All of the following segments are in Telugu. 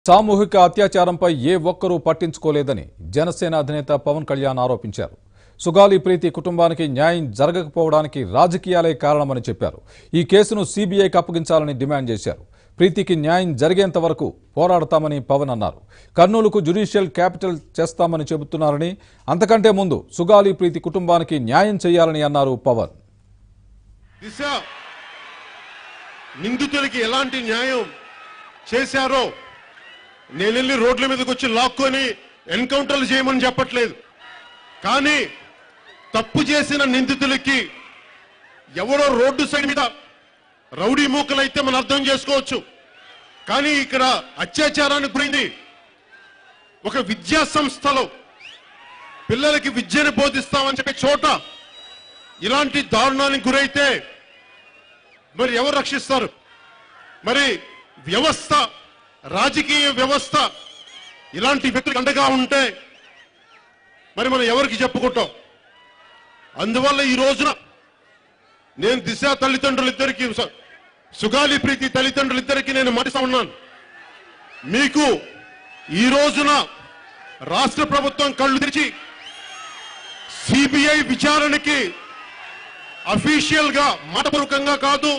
సామూహిక అత్యాచారంపై ఏ ఒక్కరూ పట్టించుకోలేదని జనసేన అధినేత పవన్ కళ్యాణ్ ఆరోపించారు సుగాలి ప్రీతి కుటుంబానికి న్యాయం జరగకపోవడానికి రాజకీయాలే కారణమని చెప్పారు ఈ కేసును సీబీఐకి అప్పగించాలని డిమాండ్ చేశారు ప్రీతికి న్యాయం జరిగేంత వరకు పోరాడతామని పవన్ అన్నారు కర్నూలుకు జ్యుడిషియల్ క్యాపిటల్ చేస్తామని చెబుతున్నారని అంతకంటే ముందు సుగాలి ప్రీతి కుటుంబానికి న్యాయం చేయాలని అన్నారు పవన్ దిశ నిందితులకి ఎలాంటి న్యాయం చేశారో నేను వెళ్ళి రోడ్ల మీదకి వచ్చి లాక్కొని ఎన్కౌంటర్లు చేయమని చెప్పట్లేదు కానీ తప్పు చేసిన నిందితులకి ఎవరో రోడ్డు సైడ్ మీద రౌడీ మూకలైతే మనం అర్థం చేసుకోవచ్చు కానీ ఇక్కడ అత్యాచారానికి గురింది ఒక విద్యా సంస్థలో పిల్లలకి విద్యను బోధిస్తామని చెప్పే చోట ఇలాంటి దారుణానికి గురైతే మరి ఎవరు రక్షిస్తారు మరి వ్యవస్థ రాజకీయ వ్యవస్థ ఇలాంటి వ్యక్తులకు అండగా ఉంటే మరి మనం ఎవరికి చెప్పుకుంటాం అందువల్ల ఈ రోజున నేను దిశ తల్లిదండ్రులిద్దరికీ స- సుగాలి ప్రీతి తల్లిదండ్రులిద్దరికీ నేను మడిస్తా ఉన్నాను మీకు ఈ రోజున రాష్ట్ర ప్రభుత్వం కళ్ళు తెరిచి సిబిఐ విచారణకి అఫీషియల్ గా మాటపూర్వకంగా కాదు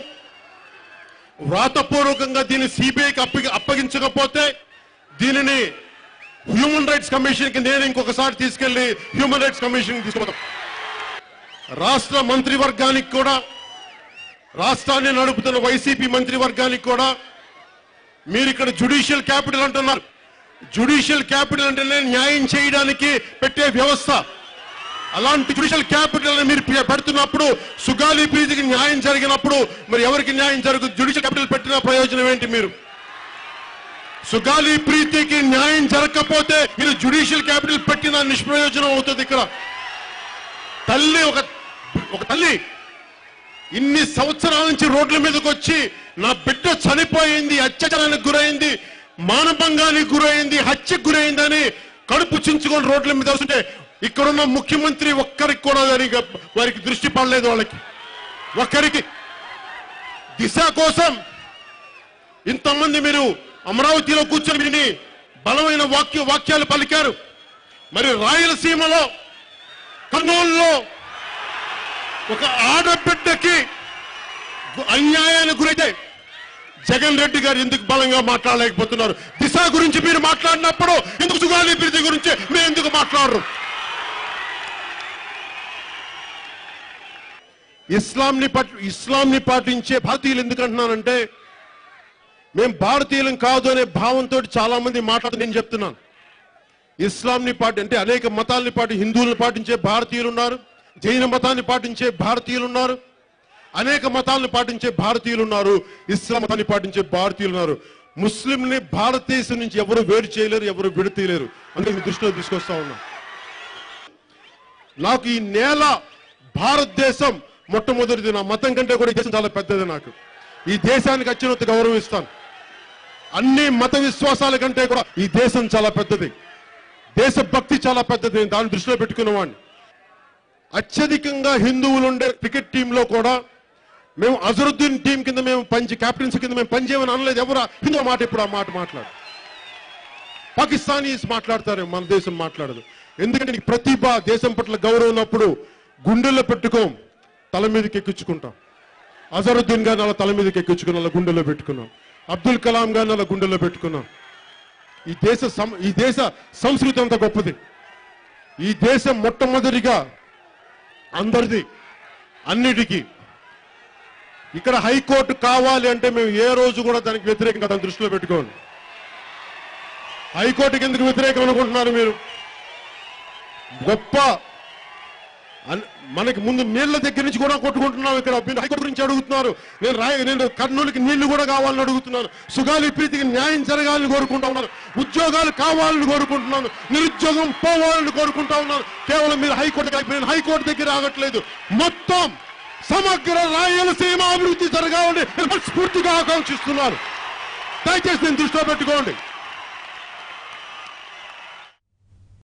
వ్రాతపూర్వకంగా దీన్ని సిబిఐకి అప్పగి అప్పగించకపోతే దీనిని హ్యూమన్ రైట్స్ కమిషన్ కి నేను ఇంకొకసారి తీసుకెళ్లి హ్యూమన్ రైట్స్ కమిషన్ తీసుకుపోతాం రాష్ట్ర మంత్రివర్గానికి కూడా రాష్ట్రాన్ని నడుపుతున్న వైసీపీ మంత్రివర్గానికి కూడా మీరు ఇక్కడ జుడిషియల్ క్యాపిటల్ అంటున్నారు జుడిషియల్ క్యాపిటల్ అంటేనే న్యాయం చేయడానికి పెట్టే వ్యవస్థ అలాంటి జుడిషియల్ క్యాపిటల్ మీరు పె- పెడుతున్నప్పుడు సుగాలి ప్రీతికి న్యాయం జరిగినప్పుడు మరి ఎవరికి న్యాయం జరుగు జుడిషియల్ క్యాపిటల్ పెట్టిన ప్రయోజనం ఏంటి మీరు సుగాలి ప్రీతికి న్యాయం జరగకపోతే మీరు జుడిషియల్ క్యాపిటల్ పెట్టిన నిష్ప్రయోజనం అవుతుంది ఇక్కడ తల్లి ఒక ఒక తల్లి ఇన్ని సంవత్సరాల నుంచి రోడ్ల మీదకి వచ్చి నా బిడ్డ చనిపోయింది అత్యాచారానికి గురైంది మానభంగానికి గురైంది హత్యకు గురైందని కడుపు చించుకొని రోడ్ల మీద వస్తుంటే ఇక్కడున్న ముఖ్యమంత్రి ఒక్కరికి కూడా దానికి వారికి దృష్టి పడలేదు వాళ్ళకి ఒక్కరికి దిశ కోసం ఇంతమంది మీరు అమరావతిలో కూర్చొని విని బలమైన వాక్య వాక్యాలు పలికారు మరి రాయలసీమలో కర్నూలులో ఒక ఆడబిడ్డకి గు- అన్యాయానికి గురైతే జగన్ రెడ్డి గారు ఎందుకు బలంగా మాట్లాడలేకపోతున్నారు దిశ గురించి మీరు మాట్లాడినప్పుడు ఎందుకు సుగాలి ప్రీతి గురించి మీరు ఎందుకు మాట్లాడరు ఇస్లాంని పట్ ఇస్లాంని పాటించే భారతీయులు ఎందుకు అంటున్నానంటే మేము భారతీయులం కాదు అనే భావంతో చాలా మంది మాట్లాడుతూ నేను చెప్తున్నాను ఇస్లాంని పాటి అంటే అనేక మతాల్ని పాటి హిందువులను పాటించే భారతీయులు ఉన్నారు జైన మతాన్ని పాటించే భారతీయులు ఉన్నారు అనేక మతాలను పాటించే భారతీయులు ఉన్నారు ఇస్లాం మతాన్ని పాటించే భారతీయులు ఉన్నారు ముస్లింని భారతదేశం నుంచి ఎవరు వేరు చేయలేరు ఎవరు విడతీయలేరు అందుకే మీ దృష్టిలో తీసుకొస్తా ఉన్నా నాకు ఈ నేల భారతదేశం మొట్టమొదటిది నా మతం కంటే కూడా ఈ దేశం చాలా పెద్దది నాకు ఈ దేశానికి అత్యున్నత గౌరవం ఇస్తాను అన్ని మత విశ్వాసాల కంటే కూడా ఈ దేశం చాలా పెద్దది దేశభక్తి చాలా పెద్దది నేను దాన్ని దృష్టిలో పెట్టుకున్నవాడిని అత్యధికంగా హిందువులు ఉండే క్రికెట్ టీంలో కూడా మేము అజరుద్దీన్ టీం కింద మేము పంచి కెప్టెన్సీ కింద మేము పనిచేయమని అనలేదు ఎవరు హిందూ మాట ఇప్పుడు ఆ మాట మాట్లాడు పాకిస్తానీస్ మాట్లాడతారు మన దేశం మాట్లాడదు ఎందుకంటే నీకు ప్రతిభ దేశం పట్ల గౌరవం ఉన్నప్పుడు గుండెల్లో పెట్టుకోం తల మీదకి ఎక్కించుకుంటాం అజరుద్దీన్ గారిని అలా తల మీదకి ఎక్కించుకుని అలా గుండెల్లో పెట్టుకున్నాం అబ్దుల్ కలాం గారిని అలా గుండెల్లో పెట్టుకున్నాం ఈ దేశ సం- ఈ దేశ సంస్కృతి అంత గొప్పది ఈ దేశం మొట్టమొదటిగా అందరిది అన్నిటికీ ఇక్కడ హైకోర్టు కావాలి అంటే మేము ఏ రోజు కూడా దానికి వ్యతిరేకంగా దాన్ని దృష్టిలో పెట్టుకోండి హైకోర్టుకి ఎందుకు వ్యతిరేకం అనుకుంటున్నారు మీరు గొప్ప అన్- మనకి ముందు నీళ్ల దగ్గర నుంచి కూడా కొట్టుకుంటున్నాం ఇక్కడ మీరు హైకోర్టు గురించి అడుగుతున్నారు నేను రాయ నేను కర్నూలుకి నీళ్లు కూడా కావాలని అడుగుతున్నాను సుగాలి ప్రీతికి న్యాయం జరగాలని కోరుకుంటా ఉన్నాను ఉద్యోగాలు కావాలని కోరుకుంటున్నాను నిరుద్యోగం పోవాలని కోరుకుంటా ఉన్నాను కేవలం మీరు హైకోర్టు దగ్గర నేను హైకోర్టు దగ్గర ఆగట్లేదు మొత్తం సమగ్ర రాయలసీమ అభివృద్ధి జరగాలని నేను మనస్ఫూర్తిగా ఆకాంక్షిస్తున్నాను దయచేసి నేను దృష్టిలో పెట్టుకోండి